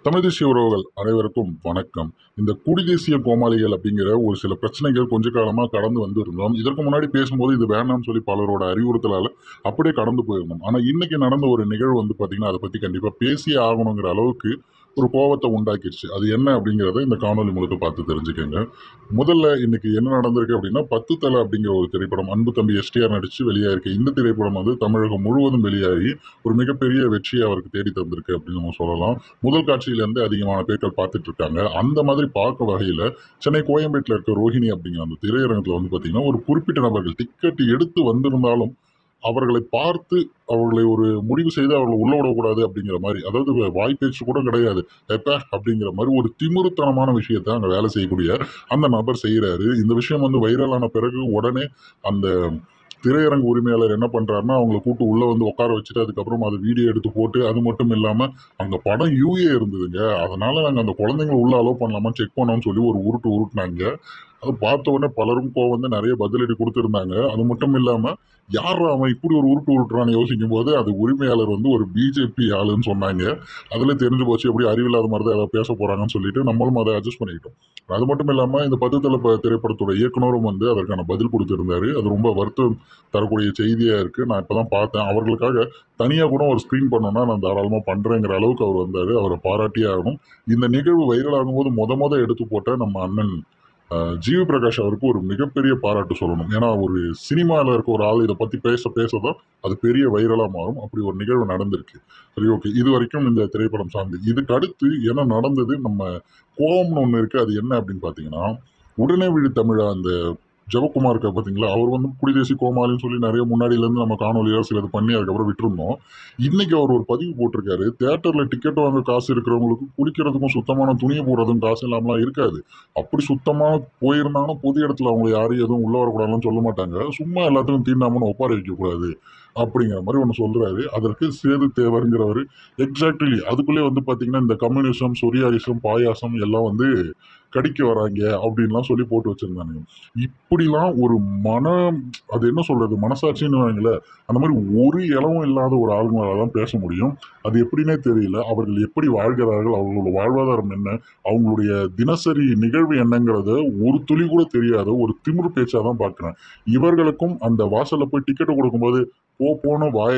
தமிழ் தேசிய உறவுகள் அனைவருக்கும் வணக்கம் இந்த குடி தேசிய கோமாளிகள் அப்படிங்கிற ஒரு சில பிரச்சனைகள் கொஞ்ச காலமாக கடந்து வந்து இருந்தோம் இதற்கு முன்னாடி பேசும்போது இது வேண்டாம்னு சொல்லி பலரோட அறிவுறுத்தலால் அப்படியே கடந்து போயிருந்தோம் ஆனால் இன்னைக்கு நடந்த ஒரு நிகழ்வு வந்து பார்த்தீங்கன்னா அதை பற்றி கண்டிப்பாக பேசியே ஆகணுங்கிற அளவுக்கு ஒரு கோபத்தை உண்டாக்கிடுச்சு அது என்ன அப்படிங்கிறத இந்த காணொலி முழுக்க பார்த்து தெரிஞ்சுக்கோங்க முதல்ல இன்னைக்கு என்ன நடந்திருக்கு அப்படின்னா பத்து தலை அப்படிங்கிற ஒரு திரைப்படம் அன்பு தம்பி எஸ்டிஆர் நடித்து வெளியாயிருக்கு இந்த திரைப்படம் வந்து தமிழகம் முழுவதும் வெளியாகி ஒரு மிகப்பெரிய வெற்றியை அவருக்கு தேடி தந்திருக்கு அப்படின்னு நம்ம சொல்லலாம் முதல் காட்சியிலேருந்து அதிகமான பேர்கள் பார்த்துட்டு இருக்காங்க அந்த மாதிரி பார்க்க வகையில் சென்னை கோயம்பேட்டில் இருக்க ரோஹிணி அப்படிங்கிற அந்த திரையரங்கத்தில் வந்து பார்த்தீங்கன்னா ஒரு குறிப்பிட்ட நபர்கள் டிக்கெட் எடுத்து வந்திருந்தாலும் அவர்களை பார்த்து அவர்களை ஒரு முடிவு செய்து அவர்களை உள்ள விடக்கூடாது அப்படிங்கிற மாதிரி அதாவது வாய் பேச்சு கூட கிடையாது எப்ப அப்படிங்கிற மாதிரி ஒரு திமிருத்தனமான விஷயத்தை அங்கே வேலை செய்யக்கூடிய அந்த நபர் செய்கிறாரு இந்த விஷயம் வந்து வைரலான பிறகு உடனே அந்த திரையரங்கு உரிமையாளர் என்ன பண்ணுறாருன்னா அவங்கள கூட்டு உள்ளே வந்து உட்கார வச்சுட்டு அதுக்கப்புறம் அதை வீடியோ எடுத்து போட்டு அது மட்டும் இல்லாமல் அங்கே படம் யூஏ இருந்ததுங்க அதனால நாங்கள் அந்த குழந்தைங்களை உள்ள அலோவ் பண்ணலாமா செக் பண்ணோம்னு சொல்லி ஒரு உருட்டு உருட்டுனாங்க அதை பார்த்த உடனே பலரும் கோவம் வந்து நிறைய பதிலடி கொடுத்துருந்தாங்க அது மட்டும் இல்லாமல் யார் அவன் இப்படி ஒரு உருட்டு உருட்டுறான்னு யோசிக்கும் போது அது உரிமையாளர் வந்து ஒரு பிஜேபி ஆளுன்னு சொன்னாங்க அதில் தெரிஞ்சு போச்சு எப்படி அறிவில்லாத மாதிரி தான் ஏதாவது பேச போகிறாங்கன்னு சொல்லிட்டு நம்மளும் அதை அட்ஜஸ்ட் பண்ணிக்கிட்டோம் அது மட்டும் இல்லாமல் இந்த பத்து தலை ப- திரைப்படத்தோட இயக்குனரும் வந்து அதற்கான பதில் கொடுத்துருந்தாரு அது ரொம்ப வருத்தம் தரக்கூடிய செய்தியாக இருக்குது நான் இப்போ தான் பார்த்தேன் அவர்களுக்காக தனியாக கூட ஒரு ஸ்க்ரீன் பண்ணோன்னா நான் தாராளமாக பண்ணுறேங்கிற அளவுக்கு அவர் வந்தார் அவரை பாராட்டியே ஆகணும் இந்த நிகழ்வு வைரல் ஆகும்போது முத முத எடுத்து போட்ட நம்ம அண்ணன் அஹ், ஜிவி பிரகாஷ் அவருக்கு ஒரு மிகப்பெரிய பாராட்டு சொல்லணும் ஏன்னா ஒரு சினிமாவில் இருக்க ஒரு ஆள் இதை பற்றி பேச பேச தான் அது பெரிய வைரலாக மாறும் அப்படி ஒரு நிகழ்வு நடந்திருக்கு சரி ஓகே இது வரைக்கும் இந்த திரைப்படம் சார்ந்து இதுக்கு அடுத்து என்ன நடந்தது நம்ம கோவம்னு ஒன்று இருக்குது அது என்ன அப்படின்னு பார்த்தீங்கன்னா உடனே விழி தமிழா அந்த ஜெவக்குமார் இருக்கா பார்த்தீங்களா அவர் வந்து குடிதேசி கோமாளின்னு சொல்லி நிறைய முன்னாடியிலேருந்து நம்ம காணொலியாக சிலது பண்ணி அதுக்கப்புறம் விட்டுருந்தோம் இன்னைக்கு அவர் ஒரு பதிவு போட்டிருக்காரு தேட்டரில் டிக்கெட் வாங்க காசு இருக்கிறவங்களுக்கு குடிக்கிறதுக்கும் சுத்தமான துணியை போடுறதுக்கும் காசு இல்லாமலாம் இருக்காது அப்படி சுத்தமாக போயிருந்தாங்கன்னா பொது இடத்துல அவங்க யாரும் எதுவும் உள்ள வரக்கூடாதுன்னு சொல்ல மாட்டாங்க சும்மா எல்லாத்துக்கும் தீண்டாமன்னு ஒப்பாரி வைக்கக்கூடாது அப்படிங்கிற மாதிரி ஒன்று சொல்கிறாரு அதற்கு சேது தேவருங்கிறவர் எக்ஸாக்ட்லி அதுக்குள்ளே வந்து பார்த்தீங்கன்னா இந்த கம்யூனிசம் சொரியாரிசம் பாயாசம் எல்லாம் வந்து கடிக்க வராங்க அப்படின்லாம் சொல்லி போட்டு வச்சுருந்தானுங்க இப்படிலாம் ஒரு மன அது என்ன சொல்கிறது மனசாட்சின்னு வைங்களேன் அந்த மாதிரி ஒரு இளவும் இல்லாத ஒரு ஆளுங்களால தான் பேச முடியும் அது எப்படின்னே தெரியல அவர்கள் எப்படி வாழ்கிறார்கள் அவங்களோட வாழ்வாதாரம் என்ன அவங்களுடைய தினசரி நிகழ்வு என்னங்கிறத ஒரு துளி கூட தெரியாத ஒரு திமிரு பேச்சாக தான் பார்க்குறேன் இவர்களுக்கும் அந்த வாசலில் போய் டிக்கெட்டை கொடுக்கும்போது போ போன வாய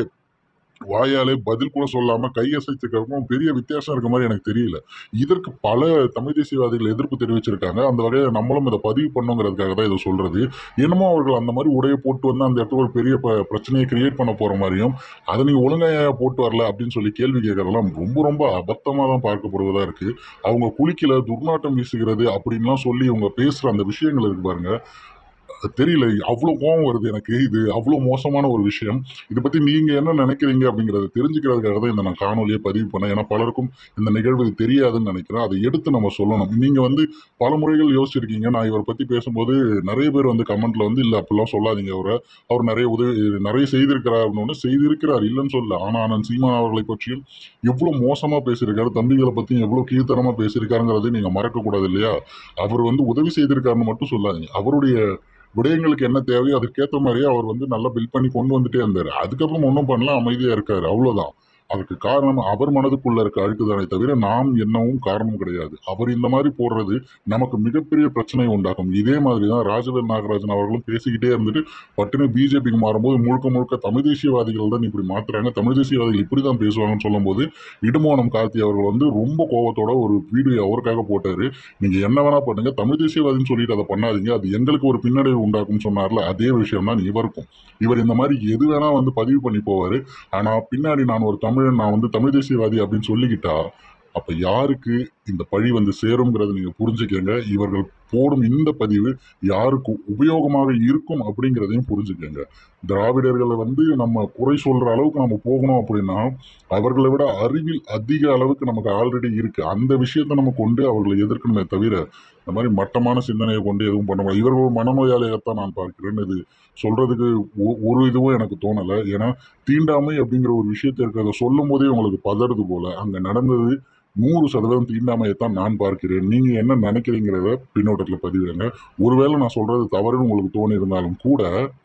வாயாலே பதில் கூட சொல்லாம கையசைத்துக்கிறதுக்கும் பெரிய வித்தியாசம் இருக்க மாதிரி எனக்கு தெரியல இதற்கு பல தமிழ் தேசியவாதிகள் எதிர்ப்பு தெரிவிச்சிருக்காங்க அந்த வகையில் நம்மளும் இதை பதிவு பண்ணுங்கிறதுக்காக தான் இதை சொல்றது என்னமோ அவர்கள் அந்த மாதிரி உடையை போட்டு வந்து அந்த இடத்துல ஒரு பெரிய ப- பிரச்சனையை கிரியேட் பண்ண போற மாதிரியும் அதை நீ ஒழுங்கா ஏன் போட்டு வரல அப்படின்னு சொல்லி கேள்வி கேட்கறதெல்லாம் ரொம்ப ரொம்ப அபத்தமாக தான் பார்க்கப்படுவதா இருக்கு அவங்க குளிக்கல துர்நாற்றம் வீசுகிறது அப்படின்லாம் சொல்லி இவங்க பேசுற அந்த விஷயங்கள் இருக்கு பாருங்க அது தெரியல அவ்வளோ கோவம் வருது எனக்கு இது அவ்வளோ மோசமான ஒரு விஷயம் இதை பற்றி நீங்கள் என்ன நினைக்கிறீங்க அப்படிங்கிறத தெரிஞ்சுக்கிறதுக்காக தான் இந்த நான் காணொலியை பதிவு பண்ணேன் ஏன்னா பலருக்கும் இந்த நிகழ்வு இது தெரியாதுன்னு நினைக்கிறேன் அதை எடுத்து நம்ம சொல்லணும் நீங்கள் வந்து பல முறைகள் யோசிச்சிருக்கீங்க நான் இவரை பற்றி பேசும்போது நிறைய பேர் வந்து கமெண்ட்ல வந்து இல்லை அப்படிலாம் சொல்லாதீங்க அவரை அவர் நிறைய உதவி நிறைய செய்திருக்கிறார் அப்படின்னு செய்திருக்கிறார் இல்லைன்னு சொல்ல ஆனால் ஆனந்த் சீமான் அவர்களை பற்றியும் எவ்வளோ மோசமாக பேசியிருக்காரு தம்பிகளை பற்றியும் எவ்வளோ கீழ்த்தரமாக பேசியிருக்காருங்கிறதை நீங்கள் மறக்கக்கூடாது இல்லையா அவர் வந்து உதவி செய்திருக்காருன்னு மட்டும் சொல்லாதீங்க அவருடைய விடயங்களுக்கு என்ன தேவையோ அதுக்கேற்ற மாதிரியே அவர் வந்து நல்லா பில்ட் பண்ணி கொண்டு வந்துட்டே இருந்தார் அதுக்கப்புறம் ஒன்றும் பண்ணல அமைதியாக இருக்காரு அவ்வளோதான் அதுக்கு காரணம் அவர் மனதுக்குள்ள இருக்க அழுக்குதானே தவிர நாம் என்னவும் காரணம் கிடையாது அவர் இந்த மாதிரி போடுறது நமக்கு மிகப்பெரிய பிரச்சனையை உண்டாக்கும் இதே மாதிரி தான் ராஜவேல் நாகராஜன் அவர்களும் பேசிக்கிட்டே இருந்துட்டு பட்டுன்னு பிஜேபிக்கு மாறும்போது முழுக்க முழுக்க தமிழ் தேசியவாதிகள் தான் இப்படி மாத்துறாங்க தமிழ் தேசியவாதிகள் இப்படி தான் பேசுவாங்கன்னு சொல்லும்போது இடுமோனம் கார்த்தி அவர்கள் வந்து ரொம்ப கோவத்தோட ஒரு வீடியோ அவருக்காக போட்டாரு நீங்க என்ன வேணா பண்ணுங்க தமிழ் தேசியவாதின்னு சொல்லிட்டு அதை பண்ணாதீங்க அது எங்களுக்கு ஒரு பின்னடைவு உண்டாக்கும் சொன்னார்ல அதே விஷயம் தான் இவருக்கும் இவர் இந்த மாதிரி எது வேணா வந்து பதிவு பண்ணி போவாரு ஆனா பின்னாடி நான் ஒரு தமிழன் நான் வந்து தமிழ் தேசியவாதி அப்படின்னு சொல்லிக்கிட்டா அப்ப யாருக்கு இந்த பழி வந்து சேருங்கிறத நீங்க புரிஞ்சுக்கங்க இவர்கள் போடும் இந்த பதிவு யாருக்கு உபயோகமாக இருக்கும் அப்படிங்கிறதையும் புரிஞ்சுக்கங்க திராவிடர்களை வந்து நம்ம குறை சொல்ற அளவுக்கு நம்ம போகணும் அப்படின்னா அவர்களை விட அறிவில் அதிக அளவுக்கு நமக்கு ஆல்ரெடி இருக்கு அந்த விஷயத்தை நம்ம கொண்டு அவர்களை எதிர்க்கணுமே தவிர இந்த மாதிரி மட்டமான சிந்தனையை கொண்டு எதுவும் பண்ண முடியாது இவர்கள் ஒரு மனநோயாளியாகத்தான் நான் பார்க்கிறேன் இது சொல்றதுக்கு ஒ- ஒரு இதுவும் எனக்கு தோணலை ஏன்னா தீண்டாமை அப்படிங்கிற ஒரு விஷயத்தை இருக்கிறத சொல்லும் போதே உங்களுக்கு பதறது போல அங்க நடந்தது நூறு சதவீதம் தீண்டாமையைத்தான் நான் பார்க்கிறேன் நீங்க என்ன நினைக்கிறீங்கிறத பின்னோட்டத்தில் பதிவிடுங்க ஒருவேளை நான் சொல்றது தவறுன்னு உங்களுக்கு தோணி இருந்தாலும் கூட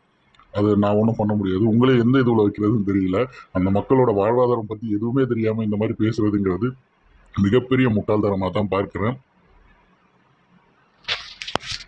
அது நான் ஒன்றும் பண்ண முடியாது உங்களே எந்த இதுவில் வைக்கிறதுன்னு தெரியல அந்த மக்களோட வாழ்வாதாரம் பற்றி எதுவுமே தெரியாமல் இந்த மாதிரி பேசுறதுங்கிறது மிகப்பெரிய முட்டாள்தனமாக தான் பார்க்கிறேன்